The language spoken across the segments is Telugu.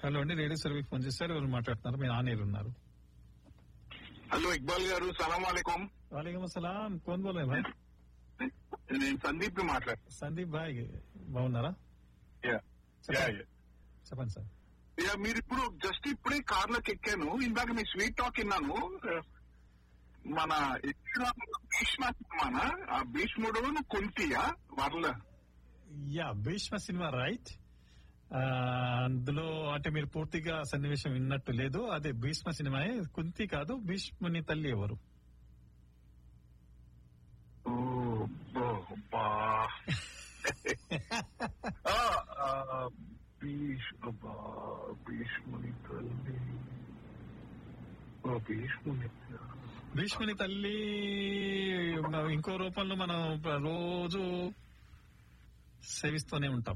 హలో అండి రేడియో సర్వీస్ ఫోన్ చేశారు ఎవరు మాట్లాడుతున్నారు మీరు ఆనేరు ఉన్నారు హలో ఇక్బాల్ గారు సలాం వాలేకుం వాలేకం అస్సలాం కోన్ బోలే భాయ్ నేను సందీప్ ని మాట్లాడుతున్నా సందీప్ భాయ్ బాగున్నారా యా, యా, యా. చెప్పండి సార్ యా, మీరు ఇప్పుడు జస్ట్ ఇప్పుడే కార్ లోకి ఎక్కాను ఇందాక మీ స్వీట్ టాక్ విన్నాను మన ఎక్కడ భీష్మ సినిమానా ఆ భీష్ముడు కుంతియా వాళ్ళ యా భీష్మ సినిమా రైట్ ఆ, అందులో అంటే మీరు పూర్తిగా సన్నివేశం విన్నట్టు లేదు అదే భీష్మ సినిమాయే కుంతి కాదు భీష్ముని తల్లి ఎవరు ఓ, బో, బా. ఆ, ఆ, భీష్ బా, భీష్ముని తల్లి ఓ భీష్ముని భీష్ముని తల్లి ఇంకో రూపంలో మనం రోజు సేవిస్తూనే ఉంటాం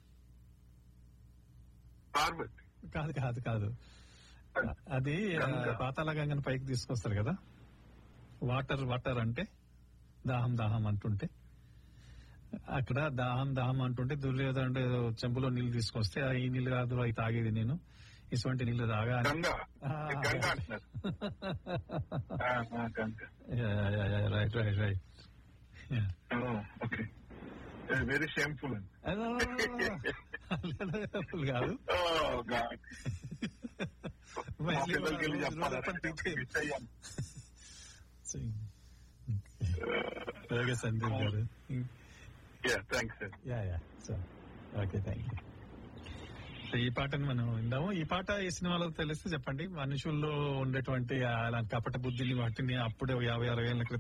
పార్వతి కాదు కాదు కాదు అది ఆ, గంగ. పాతాళ గంగను పైకి తీసుకొస్తారు కదా వాటర్ వాటర్ అంటే దాహం దాహం అంటుంటే అక్కడ దాహం దాహం అంటుంటే దుర్యోధనుడు ఏదో చెంబులో నీళ్లు తీసుకొస్తే ఆ ఈ నీళ్లు కాదు అవి తాగేది నేను ఇటువంటి నీళ్లు తాగా అని- గంగా ఆ, గంగా అంటున్నారు ఆ, ఆ, Ganga yeah, yeah, yeah, right right right yeah. Okay very shameful అండి అప్పుడు కాదు Oh, God. మా మళ్ళీ పిల్లలకి వెళ్ళి రోజు చెప్పాలి. రోజు టీచర్. మిస్ అయ్యాం. ఓకే సందీప్ గారు Yeah, thanks, sir. Yeah yeah so okay thank you so ఈ పాటను మనం విందాము ఈ పాట ఈ సినిమాలో తెలిస్తే చెప్పండి మనుషుల్లో ఉండేటువంటి అలాంటి కపట బుద్ధిని వాటిని అప్పుడే యాభై అరవై ఏళ్ళ క్రితం